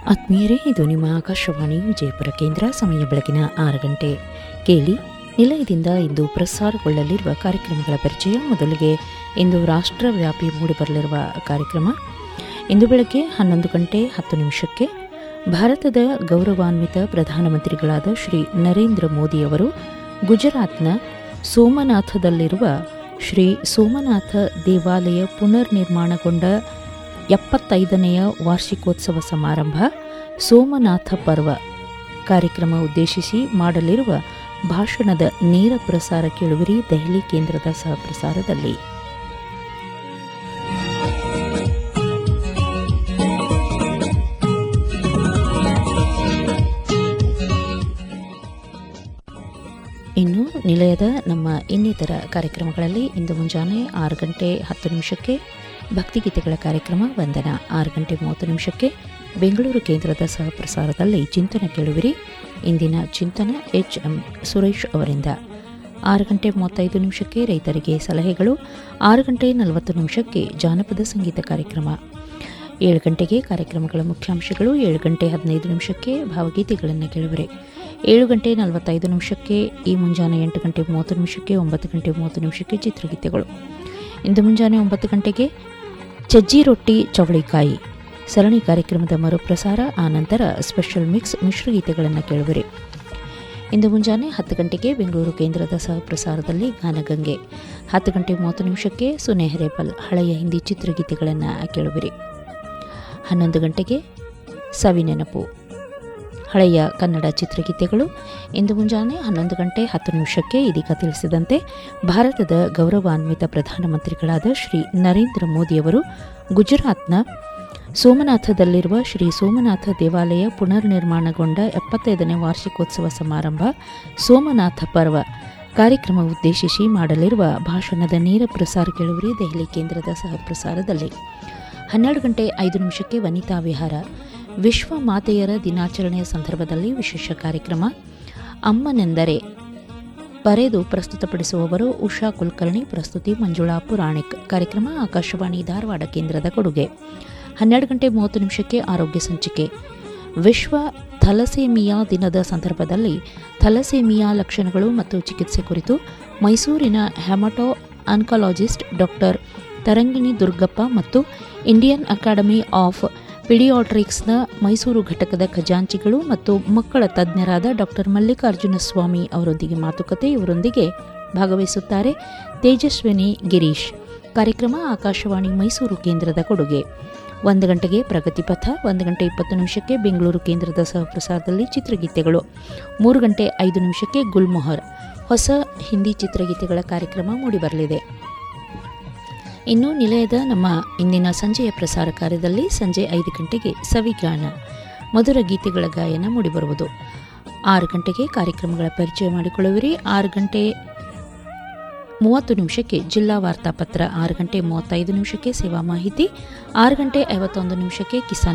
ಆತ್ಮೀಯರೇ ಇದು ನಿಮ್ಮ ಆಕಾಶವಾಣಿ ವಿಜಯಪುರ ಕೇಂದ್ರ ಸಮಯ ಬೆಳಗಿನ ಆರು ಗಂಟೆ ಕೇಳಿ ನಿಲಯದಿಂದ ಇಂದು ಪ್ರಸಾರಗೊಳ್ಳಲಿರುವ ಕಾರ್ಯಕ್ರಮಗಳ ಪರಿಚಯ ಮೊದಲಿಗೆ ಇಂದು ರಾಷ್ಟ್ರವ್ಯಾಪಿ ಮೂಡಿಬರಲಿರುವ ಕಾರ್ಯಕ್ರಮ ಇಂದು ಬೆಳಗ್ಗೆ ಹನ್ನೊಂದು ಗಂಟೆ ಹತ್ತು ನಿಮಿಷಕ್ಕೆ ಭಾರತದ ಗೌರವಾನ್ವಿತ ಪ್ರಧಾನಮಂತ್ರಿಗಳಾದ ಶ್ರೀ ನರೇಂದ್ರ ಮೋದಿಯವರು ಗುಜರಾತ್ನ ಸೋಮನಾಥದಲ್ಲಿರುವ ಶ್ರೀ ಸೋಮನಾಥ ದೇವಾಲಯ ಪುನರ್ ನಿರ್ಮಾಣಗೊಂಡ ಎಪ್ಪತ್ತೈದನೆಯ ವಾರ್ಷಿಕೋತ್ಸವ ಸಮಾರಂಭ ಸೋಮನಾಥ ಪರ್ವ ಕಾರ್ಯಕ್ರಮ ಉದ್ದೇಶಿಸಿ ಮಾಡಲಿರುವ ಭಾಷಣದ ನೇರ ಪ್ರಸಾರ ಕೇಳುವಿರಿ ದೆಹಲಿ ಕೇಂದ್ರದ ಸಹಪ್ರಸಾರದಲ್ಲಿ ಇನ್ನು ನಿಲಯದ ನಮ್ಮ ಇನ್ನಿತರ ಕಾರ್ಯಕ್ರಮಗಳಲ್ಲಿ ಇಂದು ಮುಂಜಾನೆ ಆರು ಗಂಟೆ ಹತ್ತು ನಿಮಿಷಕ್ಕೆ ಭಕ್ತಿಗೀತೆಗಳ ಕಾರ್ಯಕ್ರಮ ವಂದನ ಆರು ಗಂಟೆ ಮೂವತ್ತು ನಿಮಿಷಕ್ಕೆ ಬೆಂಗಳೂರು ಕೇಂದ್ರದ ಸಹಪ್ರಸಾರದಲ್ಲಿ ಚಿಂತನ ಕೇಳುವಿರಿ ಇಂದಿನ ಚಿಂತನ ಎಚ್ ಎಂ ಸುರೇಶ್ ಅವರಿಂದ ಆರು ಗಂಟೆ ಮೂವತ್ತೈದು ನಿಮಿಷಕ್ಕೆ ರೈತರಿಗೆ ಸಲಹೆಗಳು ಆರು ಗಂಟೆ ನಲವತ್ತು ನಿಮಿಷಕ್ಕೆ ಜಾನಪದ ಸಂಗೀತ ಕಾರ್ಯಕ್ರಮ ಏಳು ಗಂಟೆಗೆ ಕಾರ್ಯಕ್ರಮಗಳ ಮುಖ್ಯಾಂಶಗಳು ಏಳು ಗಂಟೆ ಹದಿನೈದು ನಿಮಿಷಕ್ಕೆ ಭಾವಗೀತೆಗಳನ್ನು ಕೇಳುವರೆ ಏಳು ಗಂಟೆ ನಲವತ್ತೈದು ನಿಮಿಷಕ್ಕೆ ಈ ಮುಂಜಾನೆ ಎಂಟು ಗಂಟೆ ಮೂವತ್ತು ನಿಮಿಷಕ್ಕೆ ಒಂಬತ್ತು ಗಂಟೆ ಮೂವತ್ತು ನಿಮಿಷಕ್ಕೆ ಚಿತ್ರಗೀತೆಗಳು ಇಂದು ಮುಂಜಾನೆ ಒಂಬತ್ತು ಗಂಟೆಗೆ ಚಜ್ಜಿ ರೊಟ್ಟಿ ಚವಳಿಕಾಯಿ ಸರಣಿ ಕಾರ್ಯಕ್ರಮದ ಮರುಪ್ರಸಾರ ಆನಂತರ ಸ್ಪೆಷಲ್ ಮಿಕ್ಸ್ ಮಿಶ್ರಗೀತೆಗಳನ್ನು ಕೇಳುವಿರಿ ಇಂದು ಮುಂಜಾನೆ ಹತ್ತು ಗಂಟೆಗೆ ಬೆಂಗಳೂರು ಕೇಂದ್ರದ ಸಹಪ್ರಸಾರದಲ್ಲಿ ಗಾನಗಂಗೆ ಹತ್ತು ಗಂಟೆ ಮೂವತ್ತು ನಿಮಿಷಕ್ಕೆ ಸುನೆಹರೇಬಲ್ ಹಳೆಯ ಹಿಂದಿ ಚಿತ್ರಗೀತೆಗಳನ್ನು ಕೇಳುವಿರಿ ಹನ್ನೊಂದು ಗಂಟೆಗೆ ಸವಿನೆನಪು ಹಳೆಯ ಕನ್ನಡ ಚಿತ್ರಗೀತೆಗಳು ಇಂದು ಮುಂಜಾನೆ ಹನ್ನೊಂದು ಗಂಟೆ ಹತ್ತು ನಿಮಿಷಕ್ಕೆ ಇದೀಗ ತಿಳಿಸಿದಂತೆ ಭಾರತದ ಗೌರವಾನ್ವಿತ ಪ್ರಧಾನಮಂತ್ರಿಗಳಾದ ಶ್ರೀ ನರೇಂದ್ರ ಮೋದಿಯವರು ಗುಜರಾತ್ನ ಸೋಮನಾಥದಲ್ಲಿರುವ ಶ್ರೀ ಸೋಮನಾಥ ದೇವಾಲಯ ಪುನರ್ ನಿರ್ಮಾಣಗೊಂಡ ಎಪ್ಪತ್ತೈದನೇ ವಾರ್ಷಿಕೋತ್ಸವ ಸಮಾರಂಭ ಸೋಮನಾಥ ಪರ್ವ ಕಾರ್ಯಕ್ರಮ ಉದ್ದೇಶಿಸಿ ಮಾಡಲಿರುವ ಭಾಷಣದ ನೇರ ಪ್ರಸಾರ ಕೇಳುವರಿ ದೆಹಲಿ ಕೇಂದ್ರದ ಸಹಪ್ರಸಾರದಲ್ಲಿ ಹನ್ನೆರಡು ಗಂಟೆ ಐದು ನಿಮಿಷಕ್ಕೆ ವನಿತಾ ವಿಹಾರ ವಿಶ್ವ ಮಾತೆಯರ ದಿನಾಚರಣೆಯ ಸಂದರ್ಭದಲ್ಲಿ ವಿಶೇಷ ಕಾರ್ಯಕ್ರಮ ಅಮ್ಮನೆಂದರೆ ಬರೆದು ಪ್ರಸ್ತುತಪಡಿಸುವವರು ಉಷಾ ಕುಲಕರ್ಣಿ ಪ್ರಸ್ತುತಿ ಮಂಜುಳಾ ಪುರಾಣಿಕ್ ಕಾರ್ಯಕ್ರಮ ಆಕಾಶವಾಣಿ ಧಾರವಾಡ ಕೇಂದ್ರದ ಕೊಡುಗೆ ಹನ್ನೆರಡು ಗಂಟೆ ಮೂವತ್ತು ನಿಮಿಷಕ್ಕೆ ಆರೋಗ್ಯ ಸಂಚಿಕೆ ವಿಶ್ವ ಥಲಸೇಮಿಯಾ ದಿನದ ಸಂದರ್ಭದಲ್ಲಿ ಥಲಸೇಮಿಯಾ ಲಕ್ಷಣಗಳು ಮತ್ತು ಚಿಕಿತ್ಸೆ ಕುರಿತು ಮೈಸೂರಿನ hemato oncologist doctor Tarangini Durgappa ಮತ್ತು ಇಂಡಿಯನ್ ಅಕಾಡೆಮಿ ಆಫ್ ಪಿಡಿಯಾಟ್ರಿಕ್ಸ್ನ ಮೈಸೂರು ಘಟಕದ ಖಜಾಂಚಿಗಳು ಮತ್ತು ಮಕ್ಕಳ ತಜ್ಞರಾದ ಡಾಕ್ಟರ್ ಮಲ್ಲಿಕಾರ್ಜುನ ಸ್ವಾಮಿ ಅವರೊಂದಿಗೆ ಮಾತುಕತೆ ಇವರೊಂದಿಗೆ ಭಾಗವಹಿಸುತ್ತಾರೆ ತೇಜಸ್ವಿನಿ ಗಿರೀಶ್ ಕಾರ್ಯಕ್ರಮ ಆಕಾಶವಾಣಿ ಮೈಸೂರು ಕೇಂದ್ರದ ಕೊಡುಗೆ ಒಂದು ಗಂಟೆಗೆ ಪ್ರಗತಿಪಥ ಒಂದು ಗಂಟೆ ಇಪ್ಪತ್ತು ನಿಮಿಷಕ್ಕೆ ಬೆಂಗಳೂರು ಕೇಂದ್ರದ ಸಹಪ್ರಸಾರದಲ್ಲಿ ಚಿತ್ರಗೀತೆಗಳು ಮೂರು ಗಂಟೆ ಐದು ನಿಮಿಷಕ್ಕೆ ಗುಲ್ಮೊಹರ್ ಹೊಸ ಹಿಂದಿ ಚಿತ್ರಗೀತೆಗಳ ಕಾರ್ಯಕ್ರಮ ಮೂಡಿಬರಲಿದೆ ಇನ್ನು ನಿಲಯದ ನಮ್ಮ ಇಂದಿನ ಸಂಜೆಯ ಪ್ರಸಾರ ಕಾರ್ಯದಲ್ಲಿ ಸಂಜೆ ಐದು ಗಂಟೆಗೆ ಸವಿಗಾನ ಮಧುರ ಗೀತೆಗಳ ಗಾಯನ ಮೂಡಿಬರುವುದು ಆರು ಗಂಟೆಗೆ ಕಾರ್ಯಕ್ರಮಗಳ ಪರಿಚಯ ಮಾಡಿಕೊಳ್ಳುವಿರಿ ಆರು ಗಂಟೆ ಮೂವತ್ತು ನಿಮಿಷಕ್ಕೆ ಜಿಲ್ಲಾ ವಾರ್ತಾಪತ್ರ ಆರು ಗಂಟೆ ಮೂವತ್ತೈದು ನಿಮಿಷಕ್ಕೆ ಸೇವಾ ಮಾಹಿತಿ ಆರು ಗಂಟೆ ಐವತ್ತೊಂದು ನಿಮಿಷಕ್ಕೆ ಕಿಸಾನ್